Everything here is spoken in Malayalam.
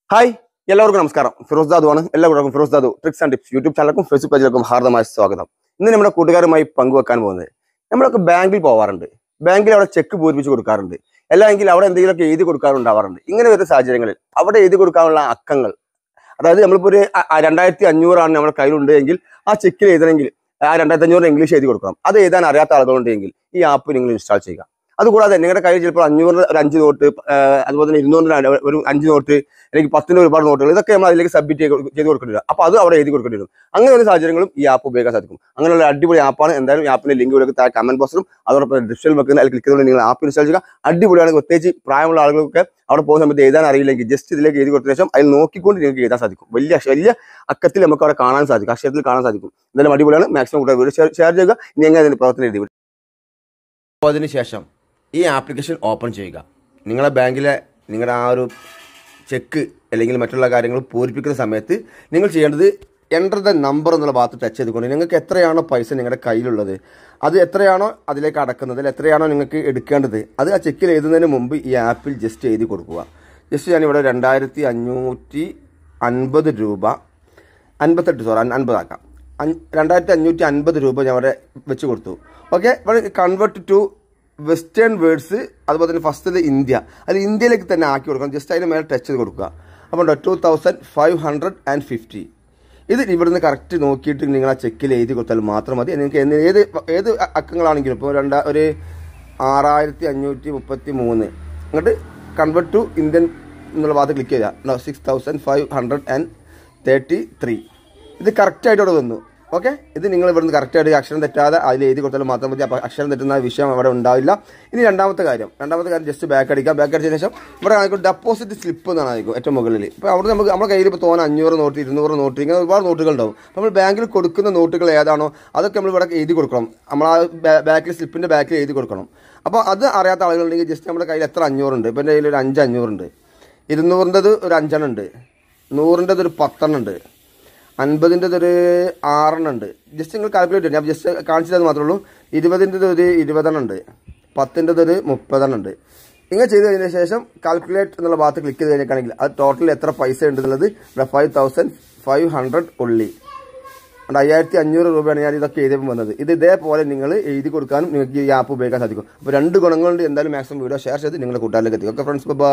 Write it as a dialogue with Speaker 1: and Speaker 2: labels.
Speaker 1: ഹായ് എല്ലാവർക്കും നമസ്കാരം ഫിറോസ് ദാദു ആണ് എല്ലാവർക്കും Firoz Dadu tricks and tips YouTube ചാനലിലും ഫേസ്ബുക്ക് പേജിലേക്കും ഹാർദമായ സ്വാഗതം ഇന്ന് നമ്മുടെ കൂട്ടുകാരുമായി പങ്കുവെക്കാൻ പോകുന്നത് നമ്മളൊക്കെ ബാങ്കിൽ പോവാറുണ്ട് ബാങ്കിൽ അവിടെ ചെക്ക് പൂരിപ്പിച്ച് കൊടുക്കാറുണ്ട് അല്ലെങ്കിൽ അവിടെ എന്തെങ്കിലുമൊക്കെ എഴുതി കൊടുക്കാറുണ്ടാവാറുണ്ട് ഇങ്ങനെ വരുന്ന സാഹചര്യങ്ങളിൽ അവിടെ എഴുതി കൊടുക്കാനുള്ള അക്കങ്ങൾ അതായത് നമ്മളിപ്പോൾ ഒരു അ- അ- രണ്ടായിരത്തി അഞ്ഞൂറാണ് നമ്മുടെ കയ്യിലുണ്ട് എങ്കിൽ ആ ചെക്കിൽ എഴുതണമെങ്കിൽ ആ രണ്ടായിരത്തി അഞ്ഞൂറ് ഇംഗ്ലീഷ് എഴുതി കൊടുക്കണം അത് എഴുതാൻ അറിയാത്ത ആളുകളുണ്ടെങ്കിൽ ഈ ആപ്പ് നിങ്ങൾ ഇൻസ്റ്റാൾ ചെയ്യുക അതുകൂടാതെ നിങ്ങളുടെ കയ്യിൽ ചിലപ്പോൾ അഞ്ഞൂറ് ഒരു അഞ്ച് നോട്ട് ആ, അതുപോലെ തന്നെ ഇരുന്നൂറിന് ഒരു അഞ്ച് നോട്ട് അല്ലെങ്കിൽ പത്തിന് ഒരുപാട് നോട്ടുകൾ ഇതൊക്കെ നമ്മൾ അതിലേക്ക് സബ്മിറ്റ് ചെയ്ത് കൊടുക്കേണ്ടി വരും അപ്പോൾ അത് അവിടെ എഴുതി കൊടുക്കേണ്ടി വരും അങ്ങനെ ഒരു സാഹചര്യങ്ങളും ഈ ആപ്പ് ഉപയോഗിക്കാൻ സാധിക്കും അങ്ങനെയുള്ള അടിപൊളി ആപ്പാണ് എന്തായാലും ഈ ആപ്പിന്റെ ലിങ്ക് ഇവിടെ താഴെ കമന്റ് ബോക്സിലും അതോടൊപ്പം ഡിസ്ക്രിപ്ഷനിൽ വെക്കുന്ന അതിൽ ക്ലിക്ക് ചെയ്തുകൊണ്ട് നിങ്ങൾ ആപ്പ് ഇൻസ്റ്റാൾ ചെയ്യുക അടിപൊളിയാണ് പ്രത്യേകിച്ച് പ്രായമുള്ള ആളുകൾക്ക് അവിടെ പോകുന്ന സമയത്ത് എഴുതാൻ അറിയില്ലെങ്കിൽ ജസ്റ്റ് ഇതിലേക്ക് എഴുതി കൊടുത്ത ശേഷം അതിൽ നോക്കിക്കൊണ്ട് നിങ്ങൾക്ക് എഴുതാൻ സാധിക്കും വലിയ അക്ഷ- വലിയ അക്കത്തിൽ നമുക്ക് അവിടെ കാണാൻ സാധിക്കും അക്ഷരത്തിൽ കാണാൻ സാധിക്കും എന്തായാലും അടിപൊളിയാണ് മാക്സിമം കൂടെ വീഡിയോ ഷെയർ ഷെയർ ചെയ്യുക ഇനി എങ്ങനെ അതിന്റെ പ്രവർത്തനം എഴുതി വിടും. അപ്പോൾ അതിനുശേഷം ഈ ആപ്ലിക്കേഷൻ ഓപ്പൺ ചെയ്യുക നിങ്ങളെ ബാങ്കിലെ നിങ്ങളുടെ ആ ഒരു ചെക്ക് അല്ലെങ്കിൽ മറ്റുള്ള കാര്യങ്ങൾ പൂരിപ്പിക്കുന്ന സമയത്ത് നിങ്ങൾ ചെയ്യേണ്ടത് എൻ്റർ ദ നമ്പർ എന്നുള്ള ഭാഗത്ത് ടച്ച് ചെയ്തുകൊണ്ട് നിങ്ങൾക്ക് എത്രയാണോ പൈസ നിങ്ങളുടെ കയ്യിലുള്ളത് അത് എത്രയാണോ അതിലേക്ക് അടക്കുന്നത് അല്ലെങ്കിൽ എത്രയാണോ നിങ്ങൾക്ക് എടുക്കേണ്ടത് അത് ആ ചെക്കിൽ എഴുതുന്നതിന് മുമ്പ് ഈ ആപ്പിൽ ജസ്റ്റ് എഴുതി കൊടുക്കുക ജസ്റ്റ് ഞാനിവിടെ രണ്ടായിരത്തി അഞ്ഞൂറ്റി അൻപത് രൂപ അൻപത്തെട്ട് സോറി അൻപതാക്കാം അൻ- രണ്ടായിരത്തി അഞ്ഞൂറ്റി അൻപത് രൂപ ഞാൻ അവിടെ വെച്ച് കൊടുത്തു ഓക്കെ ഇവിടെ കൺവേർട്ട് ടു വെസ്റ്റേൺ വേർഡ്സ് അതുപോലെ തന്നെ ഫസ്റ്റ് ഇന്ത്യ അത് ഇന്ത്യയിലേക്ക് തന്നെ ആക്കി കൊടുക്കണം ജസ്റ്റ് അതിന് മേലെ ടച്ച് ചെയ്ത് കൊടുക്കുക അപ്പോൾ two thousand five hundred and fifty ഇത് ഇവിടുന്ന് കറക്റ്റ് നോക്കിയിട്ട് നിങ്ങൾ ആ ചെക്കിൽ എഴുതി കൊടുത്താൽ മാത്രം മതി നിങ്ങൾക്ക് എന്ന് ഏത് ഏത് അ- അക്കങ്ങളാണെങ്കിലും ഇപ്പോൾ രണ്ടാ ഒരു ആറായിരത്തി അഞ്ഞൂറ്റി മുപ്പത്തി മൂന്ന് എന്നിട്ട് കൺവേർട്ട് ടു ഇന്ത്യൻ എന്നുള്ള ഭാഗത്ത് ക്ലിക്ക് ചെയ്യുക six thousand five hundred and thirty three ഇത് കറക്റ്റായിട്ട് അവിടെ വന്നു ഓക്കെ ഇത് നിങ്ങൾ ഇവിടുന്ന് കറക്റ്റായിട്ട് അക്ഷരം തെറ്റാതെ അതിൽ എഴുതി കൊടുത്താൽ മാത്രം മതി അപ്പോൾ അക്ഷരം തെറ്റുന്ന വിഷയം അവിടെ ഉണ്ടാവില്ല ഇനി രണ്ടാമത്തെ കാര്യം രണ്ടാമത്തെ കാര്യം ജസ്റ്റ് ബാക്ക് അടിക്കുക ബാക്ക് അടിച്ചതിന് ശേഷം ഇവിടെ ആയിരിക്കും ഡെപ്പോസിറ്റ് സ്ലിപ്പ് എന്നാണ് ആയിരിക്കും ഏറ്റവും മുകളിൽ ഇപ്പോൾ അവിടെ നമുക്ക് നമ്മുടെ കയ്യിൽ ഇപ്പോൾ തോന്നുന്ന അഞ്ഞൂറ് നോട്ട് ഇരുന്നൂറ് നോട്ട് ഇങ്ങനെ ഒരുപാട് നോട്ടുകൾ ഉണ്ടാവും നമ്മൾ ബാങ്കിൽ കൊടുക്കുന്ന നോട്ടുകൾ ഏതാണോ അതൊക്കെ നമ്മൾ ഇവിടെ എഴുതി കൊടുക്കണം നമ്മൾ ആ ബാക്കിൽ സ്ലിപ്പിൻ്റെ ബാക്കിൽ എഴുതി കൊടുക്കണം അപ്പോൾ അത് അറിയാത്ത ആളുകളുണ്ടെങ്കിൽ ജസ്റ്റ് നമ്മുടെ കയ്യിൽ എത്ര അഞ്ഞൂറുണ്ട് ഇപ്പോൾ എൻ്റെ കയ്യിൽ ഒരു അഞ്ച് അഞ്ഞൂറുണ്ട് ഇരുന്നൂറിൻ്റെത് ഒരു അഞ്ചെണ്ണം ഉണ്ട് നൂറിൻ്റെത് ഒരു പത്തെണ്ണം ഉണ്ട് അൻപതിൻ്റെത് ഒരു ആറെണ്ണം ഉണ്ട് ജസ്റ്റ് നിങ്ങൾ കാൽക്കുലേറ്റ് ഞാൻ ജസ്റ്റ് കാണിച്ചത് മാത്രമേ ഉള്ളൂ ഇരുപതിൻ്റെത് ഒരു ഇരുപതെണ്ണം ഉണ്ട് പത്തിൻ്റെത് ഒരു മുപ്പതെണ്ണം ഉണ്ട് ഇങ്ങനെ ചെയ്ത് കഴിഞ്ഞ ശേഷം കാൽക്കുലേറ്റ് എന്നുള്ള ഭാഗത്ത് ക്ലിക്ക് ചെയ്ത് കഴിഞ്ഞിട്ടാണെങ്കിൽ അത് ടോട്ടൽ എത്ര പൈസ ഉണ്ട് എന്നുള്ളത് ഫൈവ് തൗസൻഡ് ഫൈവ് ഹൺഡ്രഡ് ഉള്ളി അതുകൊണ്ട് അയ്യായിരത്തി അഞ്ഞൂറ് രൂപയാണ് ഞാൻ ഇതൊക്കെ എഴുതിയപ്പോൾ വന്നത് ഇത് ഇതേപോലെ നിങ്ങൾ എഴുതി കൊടുക്കാനും നിങ്ങൾക്ക് ഈ ആപ്പ് ഉപയോഗിക്കാൻ സാധിക്കും അപ്പോൾ രണ്ട് ഗുണങ്ങളുണ്ട് എന്തായാലും മാക്സിമം വീഡിയോ ഷെയർ ചെയ്ത് നിങ്ങളുടെ കൂട്ടുകാരിലേക്ക് എത്തിക്കും ഓക്കെ ഫ്രണ്ട്സ് ബൈ